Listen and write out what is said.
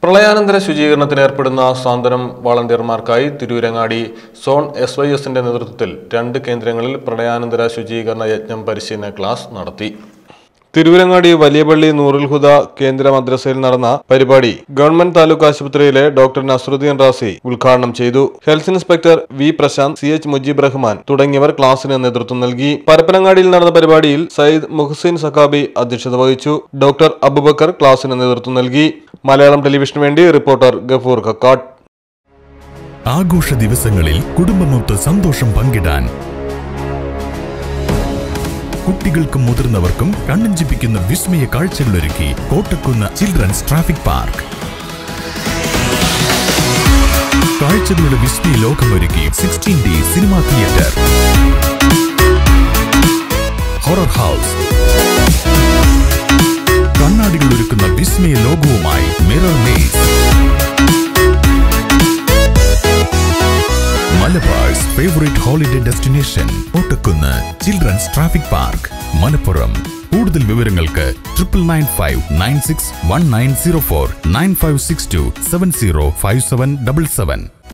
പ്രളയാനന്തര ശുചീകരണത്തിന് ഏർപ്പെടുന്ന സാന്ത്വനം വളണ്ടിയർമാർക്കായി തിരൂരങ്ങാടി സോൺ എസ് വൈ എസിന്റെ നേതൃത്വത്തിൽ രണ്ട് കേന്ദ്രങ്ങളിൽ പ്രളയാനന്തര ശുചീകരണ യജ്ഞം പരിശീലന ക്ലാസ് നടത്തി തിരുവരങ്ങാടി വലിയപള്ളി നൂറുൽ ഹുദ കേന്ദ്ര മദ്രസയിൽ നടന്ന പരിപാടി ഗവൺമെന്റ് താലൂക്ക് ആശുപത്രിയിലെ ഡോക്ടർ നസറുദ്ദീൻ റാസി ഉദ്ഘാടനം ചെയ്തു health inspector V Prashanth C H Mujeeb Rahman തുടങ്ങിയവർ ക്ലാസിന് നേതൃത്വം നൽകി പരപ്പനങ്ങാടിയിൽ നടന്ന പരിപാടിയിൽ സയ്യിദ് മുഹസിൻ സഖാബി അധ്യക്ഷത വഹിച്ചു ഡോക്ടർ അബുബക്കർ ക്ലാസിന് നേതൃത്വം നൽകി മലയാളം ടെലിവിഷന് വേണ്ടി റിപ്പോർട്ടർ ഗഫൂർ കക്കാട്ട് ആഘോഷ ദിവസങ്ങളിൽ കുടുംബമൊത്ത് സന്തോഷം പങ്കിടാൻ കുട്ടികൾക്കും മുതിർന്നവർക്കും കണ്ണഞ്ചിപ്പിക്കുന്ന വിസ്മയ കാഴ്ചകളൊരുക്കി കോട്ടക്കുന്ന് ചിൽഡ്രൻസ് ട്രാഫിക് പാർക്ക് കാഴ്ചകളുടെ വിസ്മയ ലോകമൊരുക്കി sixteen D cinema theatre horror house കണ്ണാടികൾ ഒരുക്കുന്ന വിസ്മയ ലോകവുമായി mirror maze Malabar's favourite holiday destination Kottakkunnu children's traffic park Malappuram കൂടുതൽ വിവരങ്ങൾക്ക് triple nine five nine six one nine zero four nine five six two seven zero five seven double seven